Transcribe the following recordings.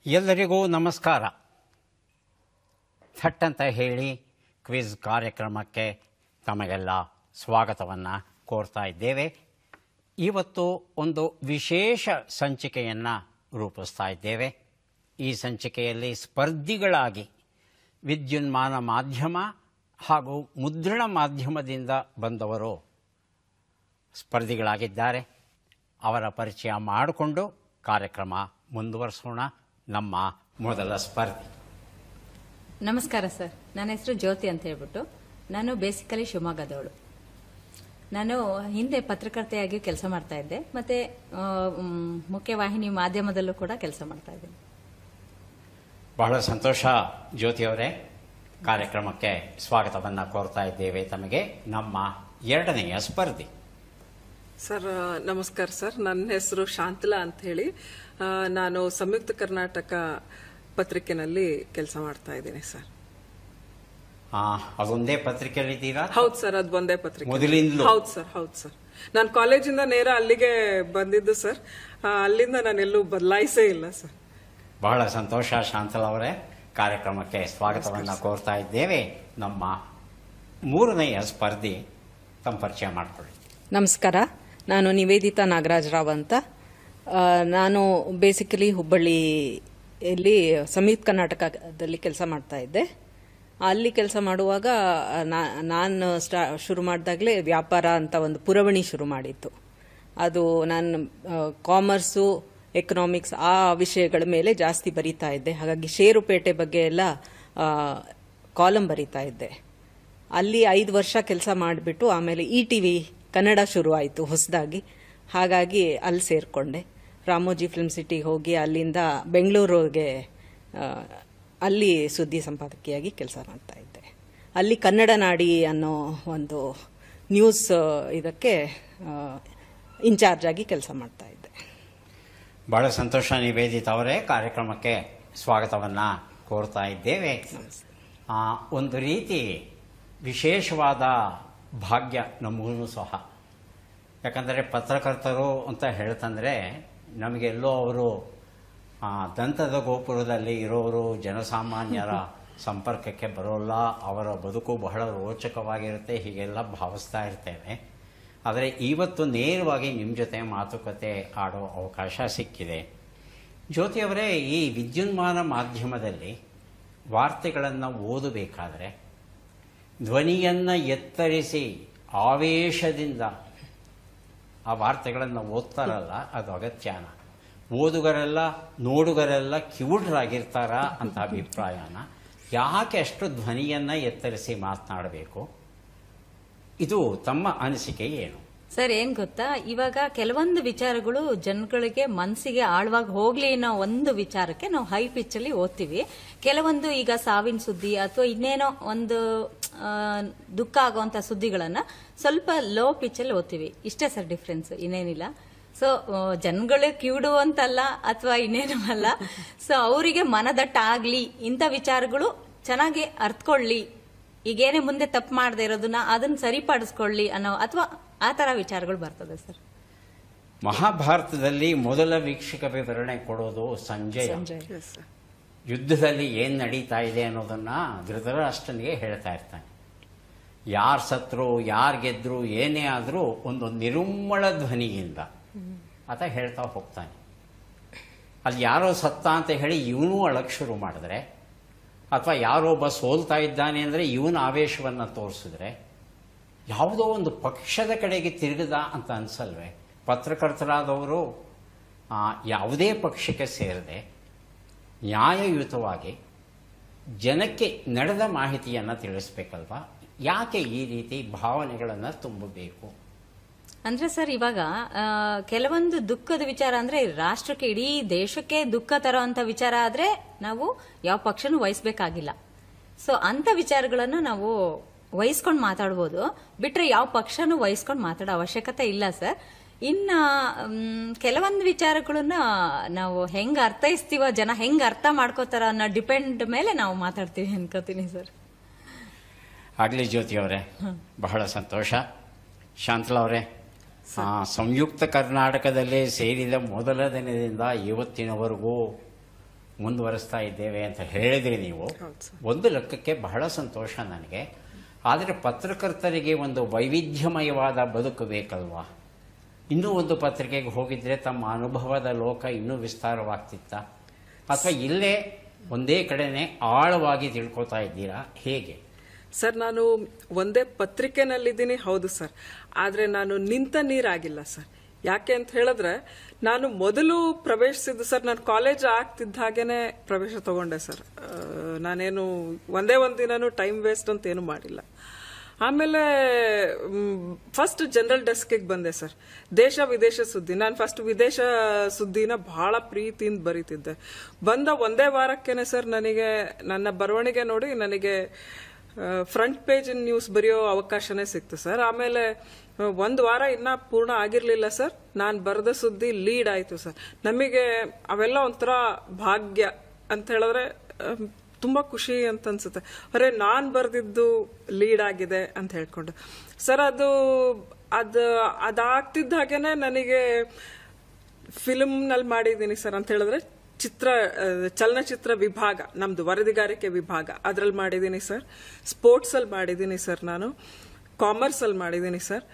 ಎಲ್ಲರಿಗೂ ನಮಸ್ಕಾರ ಥಟ್ ಅಂತ ಹೇಳಿ ಕ್ವಿಜ್ ಕಾರ್ಯಕ್ರಮಕ್ಕೆ ತಮಗೆಲ್ಲ ಸ್ವಾಗತವನ್ನು ಕೋರ್ತಾ ಇದ್ದೇವೆ ಇವತ್ತು ಒಂದು ವಿಶೇಷ ಸಂಚಿಕೆಯನ್ನು ರೂಪಿಸ್ತಾ ಇದ್ದೇವೆ ಈ ಸಂಚಿಕೆಯಲ್ಲಿ ಸ್ಪರ್ಧಿಗಳಾಗಿ ವಿದ್ಯುನ್ಮಾನ ಮಾಧ್ಯಮ ಹಾಗೂ ಮುದ್ರಣ ಮಾಧ್ಯಮದಿಂದ ಬಂದವರು ಸ್ಪರ್ಧಿಗಳಾಗಿದ್ದಾರೆ ಅವರ ಪರಿಚಯ ಮಾಡಿಕೊಂಡು ಕಾರ್ಯಕ್ರಮ ಮುಂದುವರಿಸೋಣ ನಮ್ಮ ಮೊದಲ ಸ್ಪರ್ಧಿ ನಮಸ್ಕಾರ ಸರ್ ನನ್ನ ಹೆಸರು ಜ್ಯೋತಿ ಅಂತ ಹೇಳ್ಬಿಟ್ಟು ನಾನು ಬೇಸಿಕಲಿ ಶಿವಮೊಗ್ಗದವಳು ನಾನು ಹಿಂದೆ ಪತ್ರಕರ್ತೆಯಾಗಿ ಕೆಲಸ ಮಾಡ್ತಾ ಇದ್ದೆ ಮತ್ತೆ ಆ, ಮ್, ಮುಖ್ಯವಾಹಿನಿ ಮಾಧ್ಯಮದಲ್ಲೂ ಕೂಡ ಕೆಲಸ ಮಾಡ್ತಾ ಇದ್ದೀನಿ ಬಹಳ ಸಂತೋಷ ಜ್ಯೋತಿಯವರೇ ಕಾರ್ಯಕ್ರಮಕ್ಕೆ ಸ್ವಾಗತವನ್ನು ಕೋರ್ತಾ ಇದ್ದೇವೆ ತಮಗೆ ನಮ್ಮ ಎರಡನೆಯ ಸ್ಪರ್ಧಿ ಸರ್ ಆ, ನಮಸ್ಕಾರ ಸರ್ ನನ್ನ ಹೆಸರು ಶಾಂತಲಾ ಅಂತ ಹೇಳಿ ಆ, ನಾನು ಸಂಯುಕ್ತ ಕರ್ನಾಟಕ ಪತ್ರಿಕೆನಲ್ಲಿ ಕೆಲಸ ಮಾಡ್ತಾ ಇದ್ದೀನಿ ಸರ್ ಆ, ಅದೊಂದೇ ಪತ್ರಿಕೆಯಲ್ಲಿದ್ದೀರಾ ಹೌದು ಸರ್ ಅದು ಒಂದೇ ಪತ್ರಿಕೆ ಮೊದಲಿಂದಲೂ? ಹೌದು ಸರ್ ಹೌದು ಸರ್ ನಾನು ಕಾಲೇಜಿಂದ ನೇರ ಅಲ್ಲಿಗೆ ಬಂದಿದ್ದು ಸರ್ ಆ, ಅಲ್ಲಿಂದ ನಾನು ಎಲ್ಲೂ ಬದಲಾಯಿಸೇ ಇಲ್ಲ ಸರ್ ಬಹಳ ಸಂತೋಷ ಶಾಂತಲ ಅವರೇ ಕಾರ್ಯಕ್ರಮಕ್ಕೆ ಸ್ವಾಗತವನ್ನು ಕೋರ್ತಾ ಇದ್ದೇವೆ ನಮ್ಮ ಮೂರನೆಯ ಸ್ಪರ್ಧಿ ತಮ್ಮ ಪರಿಚಯ ಮಾಡಿಕೊಳ್ಳಿ ನಮಸ್ಕಾರ ನಾನು ನಿವೇದಿತಾ ನಾಗರಾಜ್ ರಾವ್ ಅಂತ ಆ, ನಾನು ಬೇಸಿಕಲಿ ಹುಬ್ಬಳ್ಳಿಯಲ್ಲಿ ಸಂಯುಕ್ತ ಕರ್ನಾಟಕದಲ್ಲಿ ಕೆಲಸ ಮಾಡ್ತಾ ಇದ್ದೆ ಅಲ್ಲಿ ಕೆಲಸ ಮಾಡುವಾಗ ನಾ- ನಾನು ಸ್ಟಾ ಶುರು ಮಾಡಿದಾಗಲೇ ವ್ಯಾಪಾರ ಅಂತ ಒಂದು ಪುರವಣಿ ಶುರು ಮಾಡಿತ್ತು ಅದು ನಾನು ಕಾಮರ್ಸು ಎಕನಾಮಿಕ್ಸ್ ಆ ವಿಷಯಗಳ ಮೇಲೆ ಜಾಸ್ತಿ ಬರಿತಾ ಇದ್ದೆ ಹಾಗಾಗಿ ಷೇರುಪೇಟೆ ಬಗ್ಗೆ ಎಲ್ಲ ಕಾಲಂ ಬರಿತಾ ಇದ್ದೆ ಅಲ್ಲಿ ಐದು ವರ್ಷ ಕೆಲಸ ಮಾಡಿಬಿಟ್ಟು ಆಮೇಲೆ ಇ ಟಿ ವಿ ಕನ್ನಡ ಶುರು ಆಯಿತು ಹೊಸದಾಗಿ ಹಾಗಾಗಿ ಅಲ್ಲಿ ಸೇರಿಕೊಂಡೆ ರಾಮೋಜಿ ಫಿಲ್ಮ್ ಸಿಟಿಗೆ ಹೋಗಿ ಅಲ್ಲಿಂದ ಬೆಂಗಳೂರಿಗೆ ಆ, ಅಲ್ಲಿ ಸುದ್ದಿ ಸಂಪಾದಕಿಯಾಗಿ ಕೆಲಸ ಮಾಡ್ತಾ ಇದ್ದೆ ಅಲ್ಲಿ ಕನ್ನಡ ನಾಡಿ ಅನ್ನೋ ಒಂದು ನ್ಯೂಸ್ ಆ, ಇದಕ್ಕೆ ಇನ್ಚಾರ್ಜ್ ಆಗಿ ಕೆಲಸ ಮಾಡ್ತಾ ಇದ್ದೆ ಬಹಳ ಸಂತೋಷ ನಿವೇದಿತ ಅವರೇ ಕಾರ್ಯಕ್ರಮಕ್ಕೆ ಸ್ವಾಗತವನ್ನು ಕೋರ್ತಾ ಇದ್ದೇವೆ ಆ, ಒಂದು ರೀತಿ ವಿಶೇಷವಾದ ಭಾಗ್ಯ ನಮಗೂ ಸಹ ಯಾಕಂದರೆ ಪತ್ರಕರ್ತರು ಅಂತ ಹೇಳ್ತಂದ್ರೆ ನಮಗೆಲ್ಲೋ ಅವರು ಆ, ದಂತದ ಗೋಪುರದಲ್ಲಿ ಇರೋರು ಜನಸಾಮಾನ್ಯರ ಸಂಪರ್ಕಕ್ಕೆ ಬರೋಲ್ಲ ಅವರ ಬದುಕು ಬಹಳ ರೋಚಕವಾಗಿರುತ್ತೆ ಹೀಗೆಲ್ಲ ಭಾವಿಸ್ತಾ ಇರ್ತೇವೆ ಆದರೆ ಇವತ್ತು ನೇರವಾಗಿ ನಿಮ್ಮ ಜೊತೆ ಮಾತುಕತೆ ಆಡೋ ಅವಕಾಶ ಸಿಕ್ಕಿದೆ ಜ್ಯೋತಿಯವರೇ ಈ ವಿದ್ಯುನ್ಮಾನ ಮಾಧ್ಯಮದಲ್ಲಿ ವಾರ್ತೆಗಳನ್ನು ಓದಬೇಕಾದ್ರೆ ಧ್ವನಿಯನ್ನು ಎತ್ತರಿಸಿ ಆವೇಶದಿಂದ ಆ ವಾರ್ತೆಗಳನ್ನು ಓದ್ತಾರಲ್ಲ ಅದು ಅಗತ್ಯನ ಓದುಗರೆಲ್ಲ ನೋಡುಗರೆಲ್ಲ ಕಿವುಡರಾಗಿರ್ತಾರ ಅಂತ ಅಭಿಪ್ರಾಯನ ಯಾಕೆ ಅಷ್ಟು ಧ್ವನಿಯನ್ನು ಎತ್ತರಿಸಿ ಮಾತನಾಡಬೇಕು ಇದು ತಮ್ಮ ಅನಿಸಿಕೆ ಏನು ಸರ್ ಏನ್ ಗೊತ್ತಾ ಇವಾಗ ಕೆಲವೊಂದು ವಿಚಾರಗಳು ಜನಗಳಿಗೆ ಮನಸ್ಸಿಗೆ ಆಳವಾಗಿ ಹೋಗ್ಲಿ ಅನ್ನೋ ಒಂದು ವಿಚಾರಕ್ಕೆ ನಾವು ಹೈ ಪಿಚ್ ಅಲ್ಲಿ ಓದ್ತೀವಿ ಕೆಲವೊಂದು ಈಗ ಸಾವಿನ ಸುದ್ದಿ ಅಥವಾ ಇನ್ನೇನೋ ಒಂದು ಆ, ದುಃಖ ಆಗುವಂತ ಸುದ್ದಿಗಳನ್ನ ಸ್ವಲ್ಪ ಲೋ ಪಿಚ್ ಅಲ್ಲಿ ಓದ್ತೀವಿ ಇಷ್ಟೇ ಸರ್ ಡಿಫ್ರೆನ್ಸ್ ಇನ್ನೇನಿಲ್ಲ ಸೊ ಜನಗಳು ಕಿವುಡು ಅಂತಲ್ಲ ಅಥವಾ ಇನ್ನೇನು ಅಲ್ಲ ಸೊ ಅವರಿಗೆ ಮನದಟ್ಟ ಆಗ್ಲಿ ಇಂಥ ವಿಚಾರಗಳು ಚೆನ್ನಾಗಿ ಅರ್ಥಕೊಳ್ಳಿ ಈಗೇನೇ ಮುಂದೆ ತಪ್ಪು ಮಾಡದೇ ಇರೋದನ್ನ ಅದನ್ನ ಸರಿಪಡಿಸ್ಕೊಳ್ಳಿ ಅನ್ನೋ ಅಥವಾ ಆ ತರ ವಿಚಾರಗಳು ಬರ್ತದೆ ಸರ್ ಮಹಾಭಾರತದಲ್ಲಿ ಮೊದಲ ವೀಕ್ಷಕ ವಿವರಣೆ ಕೊಡೋದು ಸಂಜಯ ಸಂಜಯ್ ಎಸ್ ಸರ್ ಯುದ್ಧದಲ್ಲಿ ಏನು ನಡೀತಾ ಇದೆ ಅನ್ನೋದನ್ನ ಧೃತರಾಷ್ಟ್ರನಿಗೆ ಹೇಳ್ತಾ ಇರ್ತಾನೆ ಯಾರು ಸತ್ರು ಯಾರು ಗೆದ್ರು ಏನೇ ಆದರೂ ಒಂದು ನಿರುಮ್ಮಳ ಧ್ವನಿಯಿಂದ ಆತ ಹೇಳ್ತಾ ಹೋಗ್ತಾನೆ ಅಲ್ಲಿ ಯಾರೋ ಸತ್ತ ಅಂತ ಹೇಳಿ ಇವನು ಅಳಕ್ ಶುರು ಮಾಡಿದ್ರೆ ಅಥವಾ ಯಾರೋ ಒಬ್ಬ ಸೋಲ್ತಾ ಇದ್ದಾನೆ ಅಂದರೆ ಇವನ ಆವೇಶವನ್ನು ತೋರಿಸಿದ್ರೆ ಯಾವುದೋ ಒಂದು ಪಕ್ಷದ ಕಡೆಗೆ ತಿರುಗದ ಅಂತ ಅನ್ಸಲ್ವೇ ಪತ್ರಕರ್ತರಾದವರು ಆ, ಯಾವುದೇ ಪಕ್ಷಕ್ಕೆ ಸೇರದೆ ನ್ಯಾಯಯುತವಾಗಿ ಜನಕ್ಕೆ ನಡೆದ ಮಾಹಿತಿಯನ್ನು ತಿಳಿಸ್ಬೇಕಲ್ವಾ ಯಾಕೆ ಈ ರೀತಿ ಭಾವನೆಗಳನ್ನು ತುಂಬಬೇಕು ಅಂದ್ರೆ ಸರ್ ಇವಾಗ ಆ, ಕೆಲವೊಂದು ದುಃಖದ ವಿಚಾರ ಅಂದ್ರೆ ರಾಷ್ಟ್ರಕ್ಕೆ ಇಡೀ ದೇಶಕ್ಕೆ ದುಃಖ ತರೋಂತ ವಿಚಾರ ಆದ್ರೆ ನಾವು ಯಾವ ಪಕ್ಷನೂ ವಹಿಸ್ಬೇಕಾಗಿಲ್ಲ ಸೊ ಅಂತ ವಿಚಾರಗಳನ್ನ ನಾವು ವಹಿಸ್ಕೊಂಡು ಮಾತಾಡ್ಬೋದು ಬಿಟ್ರೆ ಯಾವ ಪಕ್ಷನೂ ವಹಿಸ್ಕೊಂಡು ಮಾತಾಡೋ ಅವಶ್ಯಕತೆ ಇಲ್ಲ ಸರ್ ಇನ್ನ ಮ್, ಕೆಲವೊಂದು ವಿಚಾರಗಳನ್ನ ನಾವು ಹೆಂಗ್ ಅರ್ಥೈಸ್ತೀವ ಜನ ಹೆಂಗ್ ಅರ್ಥ ಮಾಡ್ಕೋತಾರ ಅನ್ನೋ ಡಿಪೆಂಡ್ ಮೇಲೆ ನಾವು ಮಾತಾಡ್ತೀವಿ ಅನ್ಕೋತೀನಿ ಸರ್ ಆಗಲಿ ಜ್ಯೋತಿ ಅವರೇ ಬಹಳ ಸಂತೋಷ ಶಾಂತಲಾ ಅವರೇ ಆ, ಸಂಯುಕ್ತ ಕರ್ನಾಟಕದಲ್ಲಿ ಸೇರಿದ ಮೊದಲ ದಿನದಿಂದ ಇವತ್ತಿನವರೆಗೂ ಮುಂದುವರಿಸ್ತಾ ಇದ್ದೇವೆ ಅಂತ ಹೇಳಿದ್ರಿ ನೀವು ಹೌದು ಸರ್. ಒಂದು ಲೆಕ್ಕಕ್ಕೆ ಬಹಳ ಸಂತೋಷ ನನಗೆ ಆದರೆ ಪತ್ರಕರ್ತರಿಗೆ ಒಂದು ವೈವಿಧ್ಯಮಯವಾದ ಬದುಕು ಬೇಕಲ್ವಾ ಇನ್ನೂ ಒಂದು ಪತ್ರಿಕೆಗೆ ಹೋಗಿದ್ರೆ ತಮ್ಮ ಅನುಭವದ ಲೋಕ ಇನ್ನೂ ವಿಸ್ತಾರವಾಗ್ತಿತ್ತ ಅಥವಾ ಇಲ್ಲೇ ಒಂದೇ ಕಡೆನೆ ಆಳವಾಗಿ ತಿಳ್ಕೊತಾ ಇದ್ದೀರಾ ಹೇಗೆ ಸರ್ ನಾನು ಒಂದೇ ಪತ್ರಿಕೆನಲ್ಲಿದ್ದೀನಿ ಹೌದು ಸರ್ ಆದರೆ ನಾನು ನಿಂತ ನೀರಾಗಿಲ್ಲ ಸರ್ ಯಾಕೆ ಅಂತ ಹೇಳಿದ್ರೆ ನಾನು ಮೊದಲು ಪ್ರವೇಶಿಸಿದ್ದು ಸರ್ ನಾನು ಕಾಲೇಜ್ ಆಗ್ತಿದ್ದ ಹಾಗೇನೆ ಪ್ರವೇಶ ತಗೊಂಡೆ ಸರ್ ಆ, ನಾನೇನು ಒಂದೇ ಒಂದು ದಿನನೂ ಟೈಮ್ ವೇಸ್ಟ್ ಅಂತ ಏನು ಮಾಡಿಲ್ಲ ಆಮೇಲೆ ಫಸ್ಟ್ ಜನರಲ್ ಡೆಸ್ಕಿಗೆ ಬಂದೆ ಸರ್ ದೇಶ ವಿದೇಶ ಸುದ್ದಿ ನಾನು ಫಸ್ಟ್ ವಿದೇಶ ಸುದ್ದಿನ ಬಹಳ ಪ್ರೀತಿಯಿಂದ ಬರೀತಿದ್ದೆ ಬಂದ ಒಂದೇ ವಾರಕ್ಕೇನೆ ಸರ್ ನನಗೆ ನನ್ನ ಬರವಣಿಗೆ ನೋಡಿ ನನಗೆ ಫ್ರಂಟ್ ಪೇಜ್ ನ್ಯೂಸ್ ಬರೆಯೋ ಅವಕಾಶನೇ ಸಿಕ್ತು ಸರ್ ಆಮೇಲೆ ಆ, ಒಂದು ವಾರ ಇನ್ನ ಪೂರ್ಣ ಆಗಿರ್ಲಿಲ್ಲ ಸರ್ ನಾನು ಬರೆದ ಸುದ್ದಿ ಲೀಡ್ ಆಯ್ತು ಸರ್ ನಮಗೆ ಅವೆಲ್ಲ ಒಂಥರ ಭಾಗ್ಯ ಅಂತ ಹೇಳಿದ್ರೆ ಆ, ತುಂಬಾ ಖುಷಿ ಅಂತ ಅನ್ಸುತ್ತೆ ಅರೆ ನಾನ್ ಬರ್ದಿದ್ದು ಲೀಡ್ ಆಗಿದೆ ಅಂತ ಹೇಳ್ಕೊಂಡು ಸರ್ ಅದು ಅದು ಅದಾಗ್ತಿದ್ದ ಹಾಗೇನೆ ನನಗೆ ಫಿಲ್ಮ್ನಲ್ಲಿ ಮಾಡಿದ್ದೀನಿ ಸರ್ ಅಂತ ಹೇಳಿದ್ರೆ ಚಿತ್ರ ಆ, ಚಲನಚಿತ್ರ ವಿಭಾಗ ನಮ್ದು ವರದಿಗಾರಿಕೆ ವಿಭಾಗ ಅದ್ರಲ್ಲಿ ಮಾಡಿದ್ದೀನಿ ಸರ್ ಸ್ಪೋರ್ಟ್ಸ್ ಅಲ್ಲಿ ಮಾಡಿದ್ದೀನಿ ಸರ್ ನಾನು ಕಾಮರ್ಸ್ ಅಲ್ಲಿ ಮಾಡಿದ್ದೀನಿ sir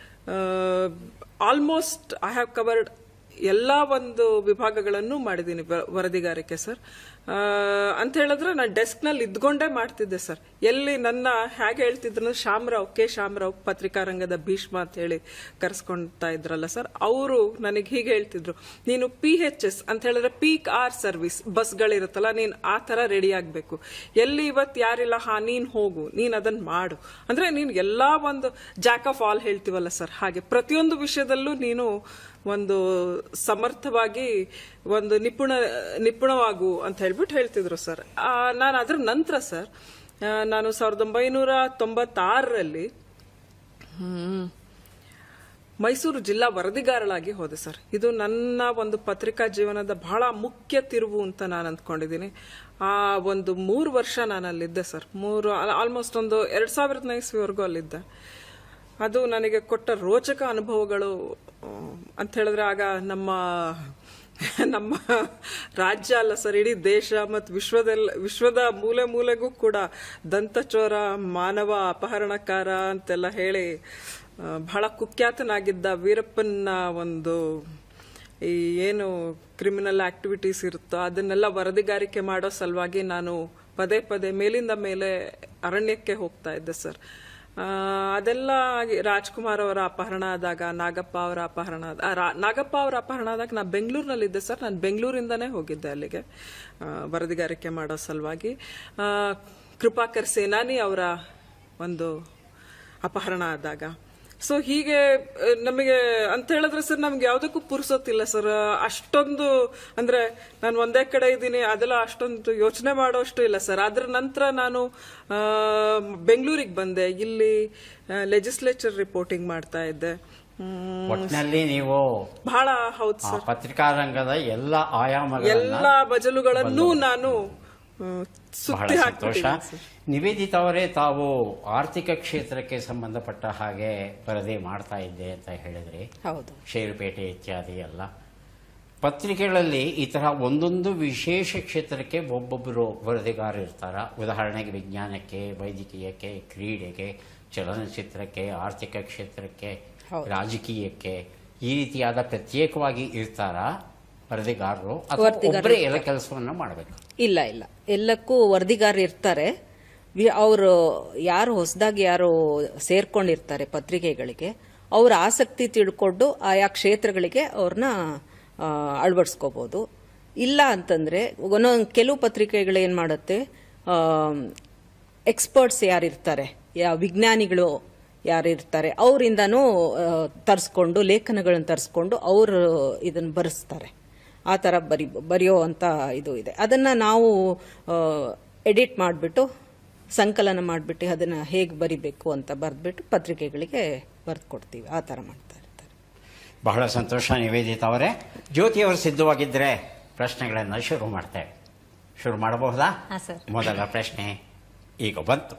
almost I have covered ಎಲ್ಲ ಒಂದು ವಿಭಾಗಗಳನ್ನು ಮಾಡಿದ್ದೀನಿ ವ- ವರದಿಗಾರಿಕೆ ಸರ್ ಆ, ಅಂತ ಹೇಳಿದ್ರೆ ನಾನು ಡೆಸ್ಕ್ನಲ್ಲಿ ಇದ್ಕೊಂಡೇ ಮಾಡ್ತಿದ್ದೆ ಸರ್ ಎಲ್ಲಿ ನನ್ನ ಹೇಗೆ ಹೇಳ್ತಿದ್ರು ಶಾಮರಾವ್ ಕೆ ಶಾಮರಾವ್ ಪತ್ರಿಕಾ ರಂಗದ ಭೀಷ್ಮ ಅಂತ ಹೇಳಿ ಕರೆಸ್ಕೊಳ್ತಾ ಇದ್ರಲ್ಲ ಸರ್ ಅವರು ನನಗೆ ಹೀಗೆ ಹೇಳ್ತಿದ್ರು ನೀನು ಪಿ ಎಚ್ ಎಸ್ ಅಂತ ಹೇಳಿದ್ರೆ ಪೀಕ್ ಆರ್ ಸರ್ವಿಸ್ ಬಸ್ಗಳಿರುತ್ತಲ್ಲ ನೀನು ಆ ಥರ ರೆಡಿ ಆಗಬೇಕು ಎಲ್ಲಿ ಇವತ್ತು ಯಾರಿಲ್ಲ ಹಾ ನೀನು ಹೋಗು ನೀನು ಅದನ್ನು ಮಾಡು ಅಂದ್ರೆ ನೀನು ಎಲ್ಲ ಒಂದು ಜಾಕ್ ಆಫ್ ಆಲ್ ಹೇಳ್ತೀವಲ್ಲ ಸರ್ ಹಾಗೆ ಪ್ರತಿಯೊಂದು ವಿಷಯದಲ್ಲೂ ನೀನು ಒಂದು ಸಮರ್ಥವಾಗಿ ಒಂದು ನಿಪುಣ ನಿಪುಣವಾಗು ಅಂತ ಹೇಳ್ಬಿಟ್ಟು ಹೇಳ್ತಿದ್ರು ಸರ್ ನಾನು ಅದ್ರ ನಂತರ ಸರ್ ಆ, ನಾನು ಸಾವಿರದ ಒಂಬೈನೂರ ತೊಂಬತ್ತಾರರಲ್ಲಿ ಹ್ಮ್, ಮೈಸೂರು ಜಿಲ್ಲಾ ವರದಿಗಾರಳಾಗಿ ಹೋದೆ ಸರ್ ಇದು ನನ್ನ ಒಂದು ಪತ್ರಿಕಾ ಜೀವನದ ಬಹಳ ಮುಖ್ಯ ತಿರುವು ಅಂತ ನಾನು ಅಂದ್ಕೊಂಡಿದ್ದೀನಿ ಆ ಒಂದು ಮೂರು ವರ್ಷ ನಾನು ಅಲ್ಲಿದ್ದೆ ಸರ್ ಮೂರು ಆಲ್ಮೋಸ್ಟ್ ಒಂದು ಎರಡ್ ಸಾವಿರದ ಇಸ್ವಿವರೆಗೂ ಅಲ್ಲಿದ್ದೆ ಅದು ನನಗೆ ಕೊಟ್ಟ ರೋಚಕ ಅನುಭವಗಳು ಆ, ಅಂತ ಹೇಳಿದ್ರೆ ಆಗ ನಮ್ಮ ನಮ್ಮ ರಾಜ್ಯ ಅಲ್ಲ ಸರ್ ಇಡೀ ದೇಶ ಮತ್ತು ವಿಶ್ವದೆಲ್ಲ ವಿಶ್ವದ ಮೂಲೆ ಮೂಲೆಗೂ ಕೂಡ ದಂತಚೋರ ಮಾನವ ಅಪಹರಣಕಾರ ಅಂತೆಲ್ಲ ಹೇಳಿ ಆ, ಬಹಳ ಕುಖ್ಯಾತನಾಗಿದ್ದ ವೀರಪ್ಪನ ಒಂದು ಈ ಏನು ಕ್ರಿಮಿನಲ್ ಆಕ್ಟಿವಿಟೀಸ್ ಇರುತ್ತೋ ಅದನ್ನೆಲ್ಲ ವರದಿಗಾರಿಕೆ ಮಾಡೋ ಸಲುವಾಗಿ ನಾನು ಪದೇ ಪದೇ ಮೇಲಿಂದ ಮೇಲೆ ಅರಣ್ಯಕ್ಕೆ ಹೋಗ್ತಾ ಇದ್ದೆ ಸರ್ ಆ, ಅದೆಲ್ಲ ಆಗಿ ರಾಜ್ಕುಮಾರ್ ಅವರ ಅಪಹರಣ ಆದಾಗ ನಾಗಪ್ಪ ಅವರ ಅಪಹರಣ ಆದ- ಆ, ರಾ- ನಾಗಪ್ಪ ಅವರ ಅಪಹರಣ ಆದಾಗ ನಾನು ಬೆಂಗಳೂರಿನಲ್ಲಿದ್ದೆ ಸರ್ ನಾನು ಬೆಂಗಳೂರಿಂದನೇ ಹೋಗಿದ್ದೆ ಅಲ್ಲಿಗೆ ಆ, ವರದಿಗಾರಿಕೆ ಮಾಡೋ ಸಲುವಾಗಿ ಆ, ಕೃಪಾಕರ್ ಸೇನಾನಿ ಅವರ ಒಂದು ಅಪಹರಣ ಆದಾಗ ಸೊ ಹೀಗೆ ಆ, ನಮಗೆ ಅಂತ ಹೇಳಿದ್ರೆ ಸರ್ ನಮ್ಗೆ ಯಾವುದಕ್ಕೂ ಪುರ್ಸೊತ್ತಿಲ್ಲ ಸರ್ ಅಷ್ಟೊಂದು ಅಂದ್ರೆ ನಾನು ಒಂದೇ ಕಡೆ ಇದ್ದೀನಿ ಅದೆಲ್ಲ ಅಷ್ಟೊಂದು ಯೋಚನೆ ಮಾಡೋಷ್ಟು ಇಲ್ಲ ಸರ್ ಅದ್ರ ನಂತರ ನಾನು ಬೆಂಗಳೂರಿಗೆ ಬಂದೆ ಇಲ್ಲಿ ಲೆಜಿಸ್ಲೇಚರ್ ರಿಪೋರ್ಟಿಂಗ್ ಮಾಡ್ತಾ ಇದ್ದೆ ಹ್ಮ್, ಒಟ್ಟಿನಲ್ಲಿ ನೀವು ಬಹಳ ಹೌದು ಆ ಸರ್ ಪತ್ರಿಕಾ ರಂಗದ ಎಲ್ಲ ಆಯಾಮಗಳನ್ನ ಎಲ್ಲ ಬಜಲುಗಳನ್ನು ನಾನು ಆ, ಬಹಳ ಸುತ್ತಿ ಸಂತೋಷ ಹಾಕ್ಬಿಟ್ಟಿದ್ದೀನಿ ಸರ್ ನಿವೇದಿತ ಅವರೇ ತಾವು ಆರ್ಥಿಕ ಕ್ಷೇತ್ರಕ್ಕೆ ಸಂಬಂಧಪಟ್ಟ ಹಾಗೆ ವರದಿ ಮಾಡ್ತಾ ಇದ್ದೆ ಅಂತ ಹೇಳಿದ್ರಿ ಹೌದು ಷೇರುಪೇಟೆ ಇತ್ಯಾದಿ ಎಲ್ಲ ಪತ್ರಿಕೆಗಳಲ್ಲಿ ಈ ತರಹ ಒಂದೊಂದು ವಿಶೇಷ ಕ್ಷೇತ್ರಕ್ಕೆ ಒಬ್ಬೊಬ್ಬರು ವರದಿಗಾರರು ಇರ್ತಾರ ಉದಾಹರಣೆಗೆ ವಿಜ್ಞಾನಕ್ಕೆ ವೈದ್ಯಕೀಯಕ್ಕೆ ಕ್ರೀಡೆಗೆ ಚಲನಚಿತ್ರಕ್ಕೆ ಆರ್ಥಿಕ ಕ್ಷೇತ್ರಕ್ಕೆ ಹೌದು. ರಾಜಕೀಯಕ್ಕೆ ಈ ರೀತಿಯಾದ ಪ್ರತ್ಯೇಕವಾಗಿ ಇರ್ತಾರ ವರದಿಗಾರರು ಅಥವಾ ವರದಿಗಾರರು ಒಬ್ಬರೇ ಎಲ್ಲ ಕೆಲಸವನ್ನ ಮಾಡಬೇಕು ಇಲ್ಲ ಇಲ್ಲ ಎಲ್ಲಕ್ಕೂ ವರದಿಗಾರ ಇರ್ತಾರೆ ಅವರು ಯಾರು ಹೊಸದಾಗಿ ಯಾರು ಸೇರ್ಕೊಂಡಿರ್ತಾರೆ ಪತ್ರಿಕೆಗಳಿಗೆ ಅವ್ರ ಆಸಕ್ತಿ ತಿಳ್ಕೊಂಡು ಆಯಾ ಕ್ಷೇತ್ರಗಳಿಗೆ ಅವ್ರನ್ನ ಅಳವಡಿಸ್ಕೋಬಹುದು ಇಲ್ಲ ಅಂತಂದ್ರೆ ಒಂದೊಂದು ಕೆಲವು ಪತ್ರಿಕೆಗಳು ಏನ್ ಮಾಡುತ್ತೆ ಎಕ್ಸ್ಪರ್ಟ್ಸ್ ಯಾರಿರ್ತಾರೆ ಯಾ ವಿಜ್ಞಾನಿಗಳು ಯಾರಿರ್ತಾರೆ ಅವರಿಂದನೂ ತರಿಸ್ಕೊಂಡು ಲೇಖನಗಳನ್ನು ತರಿಸ್ಕೊಂಡು ಅವರು ಇದನ್ನು ಬರೆಸ್ತಾರೆ ಆ ಥರ ಬರಿ ಬರೆಯೋ ಅಂತ ಇದು ಇದೆ ಅದನ್ನು ನಾವು ಎಡಿಟ್ ಮಾಡಿಬಿಟ್ಟು ಸಂಕಲನ ಮಾಡಿಬಿಟ್ಟು ಅದನ್ನು ಹೇಗೆ ಬರಿಬೇಕು ಅಂತ ಬರೆದ್ಬಿಟ್ಟು ಪತ್ರಿಕೆಗಳಿಗೆ ಬರೆದು ಕೊಡ್ತೀವಿ ಆ ಥರ ಮಾಡ್ತಾ ಇರ್ತಾರೆ ಬಹಳ ಸಂತೋಷ ನಿವೇದಿತ ಅವರೇ ಜ್ಯೋತಿ ಅವರು ಸಿದ್ಧವಾಗಿದ್ದರೆ ಪ್ರಶ್ನೆಗಳನ್ನು ಶುರು ಮಾಡ್ತೇವೆ ಶುರು ಮಾಡಬಹುದಾ ಹಾ ಸರ್ ಮೊದಲ ಪ್ರಶ್ನೆ ಈಗ ಬಂತು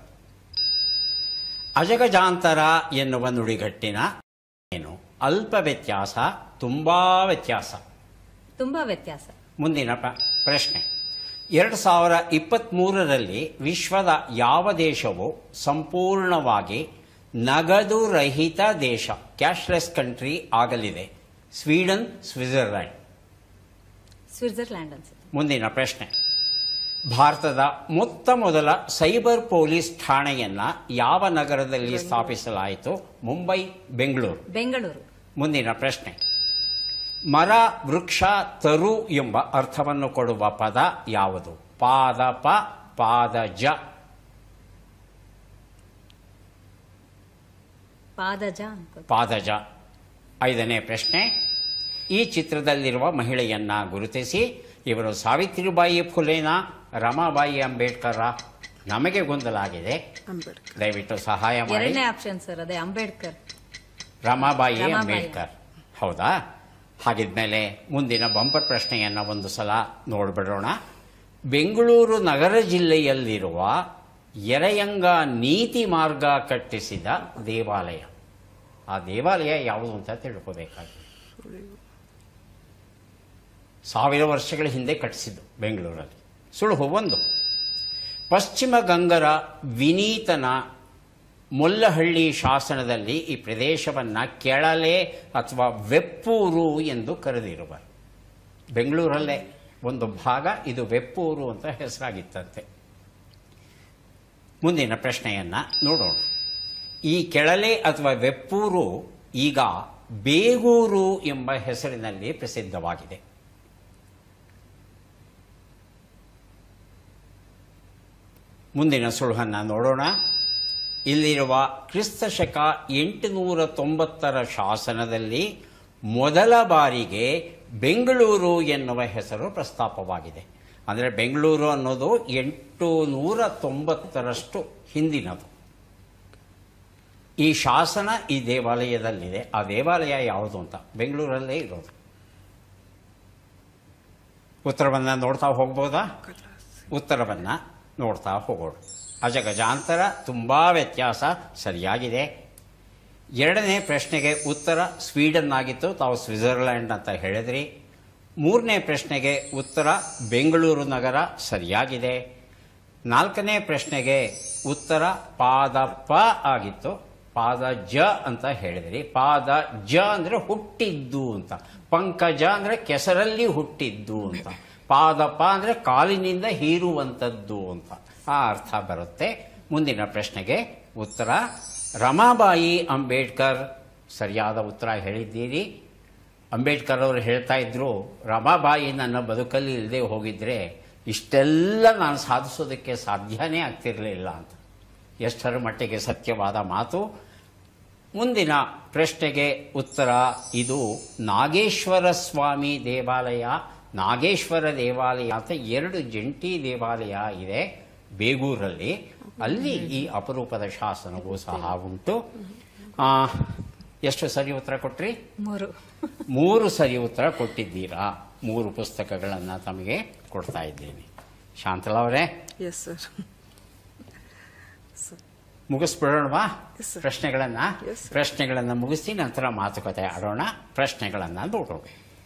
ಅಜಗಜಾಂತರ ಎನ್ನುವ ನುಡಿಗಟ್ಟಿನ ಏನು ಅಲ್ಪ ವ್ಯತ್ಯಾಸ ತುಂಬಾ ವ್ಯತ್ಯಾಸ ತುಂಬಾ ವ್ಯತ್ಯಾಸ ಮುಂದಿನ ಪ- ಪ್ರಶ್ನೆ ಎರಡು ಸಾವಿರ ಇಪ್ಪತ್ತ್ಮೂರರಲ್ಲಿ ವಿಶ್ವದ ಯಾವ ದೇಶವು ಸಂಪೂರ್ಣವಾಗಿ ನಗದು ರಹಿತ ದೇಶ ಕ್ಯಾಶ್ಲೆಸ್ ಕಂಟ್ರಿ ಆಗಲಿದೆ ಸ್ವೀಡನ್ ಸ್ವಿಟ್ಜರ್ಲ್ಯಾಂಡ್ ಸ್ವಿಟ್ಜರ್ಲ್ಯಾಂಡ್ ಅನ್ಸುತ್ತೆ ಮುಂದಿನ ಪ್ರಶ್ನೆ ಭಾರತದ ಮೊತ್ತ ಮೊದಲ ಸೈಬರ್ ಪೊಲೀಸ್ ಠಾಣೆಯನ್ನ ಯಾವ ನಗರದಲ್ಲಿ ಸ್ಥಾಪಿಸಲಾಯಿತು ಮುಂಬೈ ಬೆಂಗಳೂರು ಬೆಂಗಳೂರು ಮುಂದಿನ ಪ್ರಶ್ನೆ ಮರ ವೃಕ್ಷ ತರು ಎಂಬ ಅರ್ಥವನ್ನು ಕೊಡುವ ಪದ ಯಾವುದು ಪಾದ ಪ ಪಾದಜ ಪಾದಜ ಅನ್ಕೋ ಪಾದಜ ಐದನೇ ಪ್ರಶ್ನೆ ಈ ಚಿತ್ರದಲ್ಲಿರುವ ಮಹಿಳೆಯನ್ನ ಗುರುತಿಸಿ ಇವರು ಸಾವಿತ್ರಿಬಾಯಿ ಫುಲೇನ ರಮಾಬಾಯಿ ಅಂಬೇಡ್ಕರ ನಮಗೆ ಗೊಂದಲ ಆಗಿದೆ ಅಂಬೇಡ್ಕರ್ ದಯವಿಟ್ಟು ಸಹಾಯ ಮಾಡಿ ಎರಡನೇ ಆಪ್ಷನ್ ಸರ್ ಅದೇ ಅಂಬೇಡ್ಕರ್ ರಮಾಬಾಯಿ ರಮಾಬಾಯಿ. ಅಂಬೇಡ್ಕರ್ ಹೌದಾ ಹಾಗಿದ್ಮೇಲೆ ಮುಂದಿನ ಬಂಪರ್ ಪ್ರಶ್ನೆಯನ್ನ ಒಂದು ಸಲ ನೋಡ್ಬಿಡೋಣ ಬೆಂಗಳೂರು ನಗರ ಜಿಲ್ಲೆಯಲ್ಲಿರುವ ಎರೆಯಂಗ ನೀತಿ ಮಾರ್ಗ ಕಟ್ಟಿಸಿದ ದೇವಾಲಯ ಆ ದೇವಾಲಯ ಯಾವುದು ಅಂತ ತಿಳ್ಕೋಬೇಕಾಗಿದೆ ಸಾವಿರ ವರ್ಷಗಳ ಹಿಂದೆ ಕಟ್ಟಿಸಿದ್ದು ಬೆಂಗಳೂರಲ್ಲಿ ಸುಳುಹು ಒಂದು ಪಶ್ಚಿಮ ಗಂಗರ ವಿನೀತನ ಮೊಲ್ಲಹಳ್ಳಿ ಶಾಸನದಲ್ಲಿ ಈ ಪ್ರದೇಶವನ್ನು ಕೆಳಲೆ ಅಥವಾ ವೆಪ್ಪೂರು ಎಂದು ಕರೆದಿರುವರು ಬೆಂಗಳೂರಲ್ಲೇ ಒಂದು ಭಾಗ ಇದು ವೆಪ್ಪೂರು ಅಂತ ಹೆಸರಾಗಿತ್ತಂತೆ ಮುಂದಿನ ಪ್ರಶ್ನೆಯನ್ನ ನೋಡೋಣ ಈ ಕೆಳಲೆ ಅಥವಾ ವೆಪ್ಪೂರು ಈಗ ಬೇಗೂರು ಎಂಬ ಹೆಸರಿನಲ್ಲಿ ಪ್ರಸಿದ್ಧವಾಗಿದೆ ಮುಂದಿನ ಸುಳುಹನ್ನ ನೋಡೋಣ ಇಲ್ಲಿರುವ ಕ್ರಿಸ್ತ ಶಕ ಎಂಟುನೂರ ತೊಂಬತ್ತರ ಶಾಸನದಲ್ಲಿ ಮೊದಲ ಬಾರಿಗೆ ಬೆಂಗಳೂರು ಎನ್ನುವ ಹೆಸರು ಪ್ರಸ್ತಾಪವಾಗಿದೆ ಅಂದರೆ ಬೆಂಗಳೂರು ಅನ್ನೋದು ಎಂಟು ನೂರ ತೊಂಬತ್ತರಷ್ಟು ಹಿಂದಿನದು ಈ ಶಾಸನ ಈ ದೇವಾಲಯದಲ್ಲಿದೆ ಆ ದೇವಾಲಯ ಯಾವುದು ಅಂತ ಬೆಂಗಳೂರಲ್ಲೇ ಇರೋದು ಉತ್ತರವನ್ನ ನೋಡ್ತಾ ಹೋಗ್ಬೋದಾ ಉತ್ತರವನ್ನ ನೋಡ್ತಾ ಹೋಗೋಣ ಅಜಗಜಾಂತರ ತುಂಬಾ ವ್ಯತ್ಯಾಸ ಸರಿಯಾಗಿದೆ ಎರಡನೇ ಪ್ರಶ್ನೆಗೆ ಉತ್ತರ ಸ್ವೀಡನ್ ಆಗಿತ್ತು ತಾವು ಸ್ವಿಟ್ಜರ್ಲ್ಯಾಂಡ್ ಅಂತ ಹೇಳಿದ್ರಿ ಮೂರನೇ ಪ್ರಶ್ನೆಗೆ ಉತ್ತರ ಬೆಂಗಳೂರು ನಗರ ಸರಿಯಾಗಿದೆ ನಾಲ್ಕನೇ ಪ್ರಶ್ನೆಗೆ ಉತ್ತರ ಪಾದಪ್ಪ ಆಗಿತ್ತು ಪಾದ ಜ ಅಂತ ಹೇಳಿದ್ರಿ ಪಾದ ಜ ಅಂದ್ರೆ ಹುಟ್ಟಿದ್ದು ಅಂತ ಪಂಕಜ ಅಂದ್ರೆ ಕೆಸರಲ್ಲಿ ಹುಟ್ಟಿದ್ದು ಅಂತ ಪಾದಪ ಅಂದ್ರೆ ಕಾಲಿನಿಂದ ಹೀರುವಂಥದ್ದು ಅಂತ ಆ ಅರ್ಥ ಬರುತ್ತೆ ಮುಂದಿನ ಪ್ರಶ್ನೆಗೆ ಉತ್ತರ ರಮಾಬಾಯಿ ಅಂಬೇಡ್ಕರ್ ಸರಿಯಾದ ಉತ್ತರ ಹೇಳಿದ್ದೀರಿ ಅಂಬೇಡ್ಕರ್ ಅವರು ಹೇಳ್ತಾ ಇದ್ರು ರಮಾಬಾಯಿ ನನ್ನ ಬದುಕಲ್ಲಿ ಇಲ್ಲದೆ ಹೋಗಿದ್ರೆ ಇಷ್ಟೆಲ್ಲ ನಾನು ಸಾಧಿಸೋದಕ್ಕೆ ಸಾಧ್ಯನೇ ಆಗ್ತಿರಲಿಲ್ಲ ಅಂತ ಎಷ್ಟರ ಮಟ್ಟಿಗೆ ಸತ್ಯವಾದ ಮಾತು ಮುಂದಿನ ಪ್ರಶ್ನೆಗೆ ಉತ್ತರ ಇದು ನಾಗೇಶ್ವರ ಸ್ವಾಮಿ ದೇವಾಲಯ ನಾಗೇಶ್ವರ ದೇವಾಲಯ ಅಂತ ಎರಡು ಜಂಟಿ ದೇವಾಲಯ ಇದೆ ಬೇಗೂರಲ್ಲಿ ಅಲ್ಲಿ ಈ ಅಪರೂಪದ ಶಾಸನವೂ ಸಹ ಉಂಟು ಆ, ಎಷ್ಟು ಸರಿ ಉತ್ತರ ಕೊಟ್ರಿ ಮೂರು ಮೂರು ಸರಿ ಉತ್ತರ ಕೊಟ್ಟಿದ್ದೀರಾ ಮೂರು ಪುಸ್ತಕಗಳನ್ನು ತಮಗೆ ಕೊಡ್ತಾ ಇದ್ದೀನಿ ಶಾಂತಲಾ ಅವರೇ ಎಸ್ ಸರ್ ಮುಗಿಸ್ಬಿಡೋಣವಾ Yes, sir. ಪ್ರಶ್ನೆಗಳನ್ನ Yes, sir. ಪ್ರಶ್ನೆಗಳನ್ನ ಮುಗಿಸಿ ನಂತರ ಮಾತುಕತೆ ಆಡೋಣ ಪ್ರಶ್ನೆಗಳನ್ನ ನೋಡೋಣ